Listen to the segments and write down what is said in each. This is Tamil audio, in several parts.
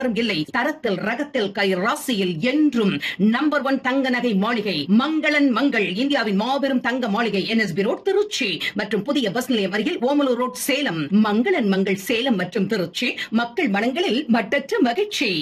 இல்லை தரத்தில் ரகத்தில் கை ராசியில் என்றும் நம்பர் ஒன் தங்க நகை மாளிகை மங்களன் மங்கள் இந்தியாவின் மாபெரும் தங்க மாளிகை என்எஸ்பி ரோட் திருச்சி மற்றும் புதிய பஸ் நிலையம் அருகில் ஓமலூர் ரோட் சேலம் மங்களன் மங்கள் சேலம் மற்றும் திருச்சி மக்கள் மனங்களில் மட்டற்ற மகிழ்ச்சி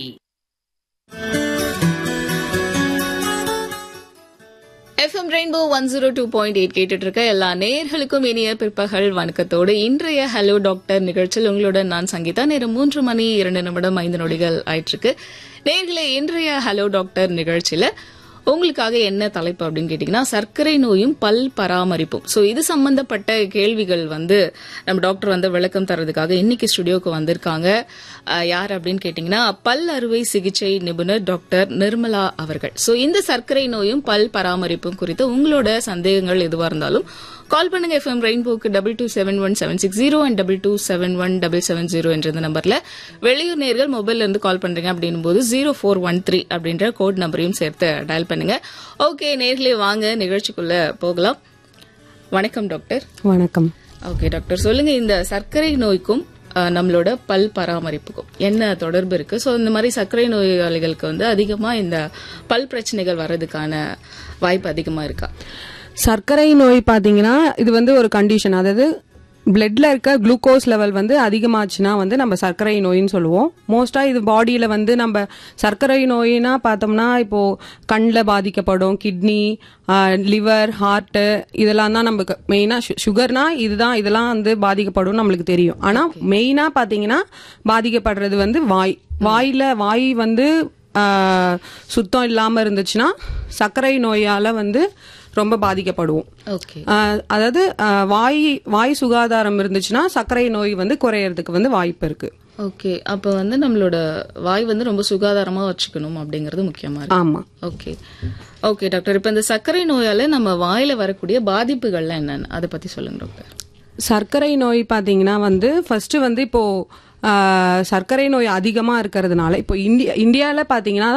FM rainbow one zero two point eight கேட்டுட்டு இருக்க எல்லா நேயர்களுக்கும் இனிய பிற்பகல் வணக்கத்தோடு இன்றைய ஹலோ டாக்டர் நிகழ்ச்சியில் உங்களுடன் நான் சங்கீதா நேரம் மூன்று மணி இரண்டு நிமிடம் ஐந்து நொடிகள் ஆயிட்டிருக்கு நேர்களே இன்றைய ஹலோ டாக்டர் நிகழ்ச்சியில உங்களுக்காக என்ன தலைப்பு அப்படின்னு கேட்டீங்கன்னா சர்க்கரை நோயும் பல் பராமரிப்பும் சோ இது சம்பந்தப்பட்ட கேள்விகள் வந்து நம்ம டாக்டர் வந்து விளக்கம் தரதுக்காக இன்னைக்கு ஸ்டுடியோக்கு வந்திருக்காங்க அஹ், யார் அப்படின்னு கேட்டீங்கன்னா பல் அறுவை சிகிச்சை நிபுணர் டாக்டர் நிர்மலா அவர்கள் சோ இந்த சர்க்கரை நோயும் பல் பராமரிப்பும் குறித்து உங்களோட சந்தேகங்கள் எதுவா இருந்தாலும் கால் பண்ணுங்க எஃப்எம் ரெயின்போக்கு double two seven one seven six zero and double two seven one double seven zero என்ற இந்த நம்பர்ல வெளியூர் நேர்கள் மொபைல்ல இருந்து கால் பண்றீங்க அப்படின்னும் போது ஜீரோ ஃபோர் ஒன் த்ரீ அப்படின்ற கோட் நம்பரையும் சேர்த்து டயல் பண்ணுங்க ஓகே நேர்களே வாங்க நிகழ்ச்சிக்குள்ள போகலாம் வணக்கம் டாக்டர் வணக்கம் ஓகே டாக்டர் சொல்லுங்க இந்த சர்க்கரை நோய்க்கும் அஹ், நம்மளோட பல் பராமரிப்புக்கும் என்ன தொடர்பு இருக்கு சோ இந்த மாதிரி சர்க்கரை நோயாளிகளுக்கு வந்து அதிகமா இந்த பல் பிரச்சனைகள் வர்றதுக்கான வாய்ப்பு அதிகமா இருக்கா சர்க்கரை நோய் பாத்தீங்கன்னா இது வந்து ஒரு கண்டிஷன் அதாவது பிளட்ல இருக்க குளுக்கோஸ் லெவல் வந்து அதிகமாச்சுன்னா வந்து நம்ம சர்க்கரை நோயின்னு சொல்லுவோம் மோஸ்டா இது பாடியில வந்து நம்ம சர்க்கரை நோயினா பார்த்தோம்னா இப்போ கண்ணில் பாதிக்கப்படும் கிட்னி லிவர் ஹார்ட் இதெல்லாம் தான் நமக்கு மெயினா சுகர்னா இதுதான் இதெல்லாம் வந்து பாதிக்கப்படும் நம்மளுக்கு தெரியும் ஆனா மெயினா பாத்தீங்கன்னா பாதிக்கப்படுறது வந்து வாய் வாயில வாய் வந்து ஆஹ், சுத்தம் இல்லாம இருந்துச்சுன்னா சர்க்கரை நோயால வந்து ரொம்ப பாதிக்கப்படுவோம் ஓகே ஆஹ், அதாவது ஆஹ், வாய் வாய் சுகாதாரம் இருந்துச்சுன்னா சர்க்கரை நோய் வந்து குறையறதுக்கு வந்து வாய்ப்பு இருக்கு ஓகே அப்ப வந்து நம்மளோட வாய் வந்து ரொம்ப சுகாதாரமா வச்சுக்கணும் அப்படிங்கறது முக்கியமா இருக்கு ஆமா ஓகே ஓகே டாக்டர் இப்ப இந்த சர்க்கரை நோயால நம்ம வாயில வரக்கூடிய பாதிப்புகள்லாம் என்னன்னு அதை பத்தி சொல்லுங்க டாக்டர் சர்க்கரை நோய் பாத்தீங்கன்னா வந்து ஃபர்ஸ்ட் வந்து இப்போ ஆஹ், சர்க்கரை நோய் அதிகமா இருக்கிறதுனால இப்போ இந்தியா இந்தியால பாத்தீங்கன்னா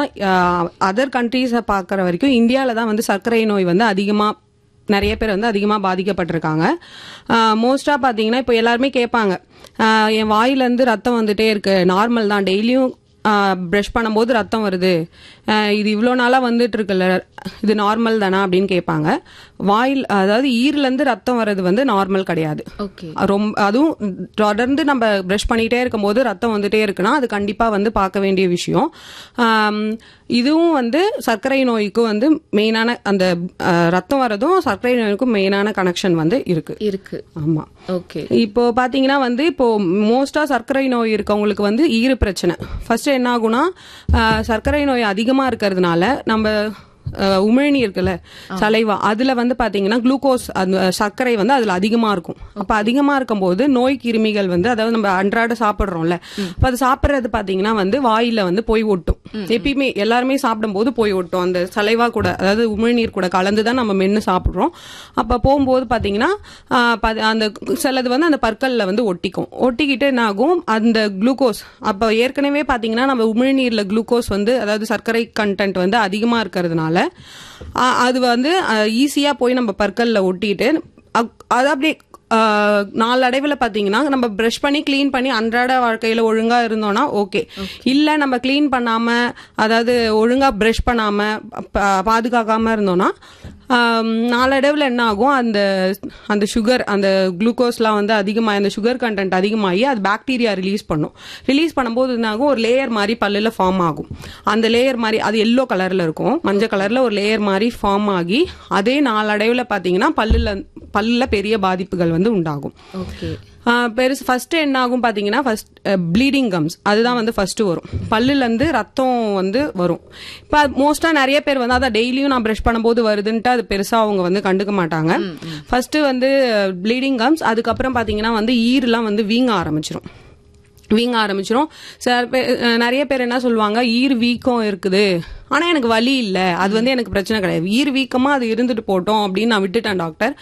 அதர் கண்ட்ரீஸை பார்க்குற வரைக்கும் இந்தியால தான் வந்து சர்க்கரை நோய் வந்து அதிகமா நிறைய பேர் வந்து அதிகமாக பாதிக்கப்பட்டிருக்காங்க மோஸ்ட்டாக பார்த்தீங்கன்னா இப்போ எல்லாருமே கேட்பாங்க ஆஹ், என் வாயிலேருந்து ரத்தம் வந்துட்டே இருக்கு நார்மல் தான் டெய்லியும் ப்ரஷ் பண்ணும்போது ரத்தம் வருது ஆஹ், இது இவ்வளோ நாளாக வந்துட்டு இருக்குல்ல இது நார்மல் தானா அப்படின்னு கேட்பாங்க வாயில் அதாவது ஈரலேருந்து ரத்தம் வர்றது வந்து நார்மல் கிடையாது ஓகே ரொம்ப அதுவும் தொடர்ந்து நம்ம ப்ரஷ் பண்ணிட்டே இருக்கும்போது ரத்தம் வந்துட்டே இருக்குன்னா அது கண்டிப்பா வந்து பார்க்க வேண்டிய விஷயம் ஆம், இதுவும் வந்து சர்க்கரை நோய்க்கும் வந்து மெயினான அந்த அஹ், ரத்தம் வரதும் சர்க்கரை நோய்க்கும் மெயினான கனெக்ஷன் வந்து இருக்கு இருக்கு ஆமா ஓகே இப்போ பாத்தீங்கன்னா வந்து இப்போ மோஸ்டா சர்க்கரை நோய் இருக்கவங்களுக்கு வந்து ஈறு பிரச்சனை ஃபர்ஸ்ட் என்ன ஆகும்னா ஆஹ், சர்க்கரை நோய் அதிகமா இருக்கிறதுனால நம்ம ஆஹ், உமிழ்நீர் இருக்குல்ல சலைவா அதுல வந்து பாத்தீங்கன்னா குளுக்கோஸ் அந்த சர்க்கரை வந்து அதுல அதிகமா இருக்கும் அப்ப அதிகமா இருக்கும்போது நோய் கிருமிகள் வந்து அதாவது நம்ம அன்றாட சாப்பிடுறோம்ல அப்ப அது சாப்பிடுறது பாத்தீங்கன்னா வந்து வாயில வந்து போய் ஒட்டும் எப்பயுமே எல்லாருமே சாப்பிடும்போது போய் ஒட்டும் அந்த சலைவா கூட அதாவது உமிழ்நீர் கூட கலந்து தான் நம்ம மென்னு சாப்பிடுறோம் அப்ப போகும்போது பாத்தீங்கன்னா ஆஹ், ப- அந்த சிலது வந்து அந்த பற்கள்ல வந்து ஒட்டிக்கும் ஒட்டிக்கிட்டு என்ன ஆகும் அந்த குளுக்கோஸ் அப்ப ஏற்கனவே பாத்தீங்கன்னா நம்ம உமிழ்நீர்ல குளுக்கோஸ் வந்து அதாவது சர்க்கரை கண்டென்ட் வந்து அதிகமா இருக்கிறதுனால ஆஹ், அது வந்து ஈஸியா போய் நம்ம பற்கள்ல ஒட்டிட்டு அக்- அது அப்படியே ஆஹ், நாளடைவுல பாத்தீங்கன்னா நம்ம பிரஷ் பண்ணி க்ளீன் பண்ணி அன்றாட வாழ்க்கையில ஒழுங்கா இருந்தோம்னா ஓகே இல்ல நம்ம க்ளீன் பண்ணாம அதாவது ஒழுங்கா பிரஷ் பண்ணாம பா- பாதுகாக்காம இருந்தோம்னா ஆம், நாளடைவுல என்ன ஆகும் அந்த அந்த சுகர் அந்த குளுக்கோஸ்லாம் வந்து அதிகமாக அந்த சுகர் கண்டென்ட் அதிகமாகி அது பாக்டீரியா ரிலீஸ் பண்ணும் ரிலீஸ் பண்ணும்போது என்ன ஆகும் ஒரு லேயர் மாதிரி பல்லுல ஃபார்ம் ஆகும் அந்த லேயர் மாதிரி அது எல்லோ கலர்ல இருக்கும் மஞ்சள் கலர்ல ஒரு லேயர் மாதிரி ஃபார்ம் ஆகி அதே நாளடைவுல பாத்தீங்கன்னா பல்லுல பல்லுல பெரிய பாதிப்புகள் வந்து உண்டாகும் ஓகே ஆஹ் பெருசு ஃபர்ஸ்ட் என்ன ஆகும் பாத்தீங்கன்னா ஃபர்ஸ்ட் ப்ளீடிங் கம்ஸ் அதுதான் வந்து ஃபர்ஸ்ட் வரும் பல்லுல இருந்து ரத்தம் வந்து வரும் இப்போ மோஸ்டா நிறைய பேர் வந்து அதான் டெய்லியும் நான் ப்ரஷ் பண்ணும்போது வருதுன்ட்டு அது பெருசா அவங்க வந்து கண்டுக்க மாட்டாங்க ஃபர்ஸ்ட் வந்து ப்ளீடிங் கம்ஸ் அதுக்கப்புறம் பாத்தீங்கன்னா வந்து ஈரெல்லாம் வந்து வீங்க ஆரம்பிச்சிரும் வீங்க ஆரம்பிச்சிரும் சில பேர் அஹ் நிறைய பேர் என்ன சொல்லுவாங்க ஈர் வீக்கம் இருக்குது ஆனா எனக்கு வலி இல்ல அது வந்து எனக்கு பிரச்சனை கிடையாது ஈர் வீக்கமா அது இருந்துட்டு போட்டோம் அப்படின்னு நான் விட்டுட்டேன் டாக்டர்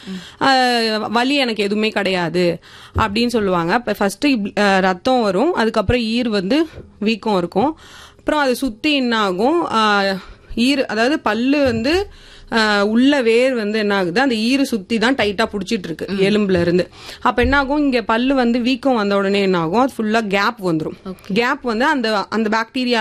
அஹ் வலி எனக்கு எதுவுமே கிடையாது அப்படின்னு சொல்லுவாங்க இப்போ ஃபர்ஸ்ட் ரத்தம் வரும் அதுக்கப்புறம் ஈர் வந்து வீக்கம் இருக்கும் அப்புறம் அதை சுத்தி என்ன ஆகும் அஹ் ஈர் அதாவது பல்லு வந்து ஆஹ், உள்ள வேர் வந்து என்ன ஆகுது அந்த ஈறு சுத்தி தான் டைட்டா புடிச்சிட்டு இருக்கு எலும்புல இருந்து அப்ப என்ன ஆகும் இங்க பல்லு வந்து வீக்கம் வந்த உடனே என்ன ஆகும் அது ஃபுல்லா கேப் வந்துரும் கேப் வந்து அந்த அந்த பாக்டீரியா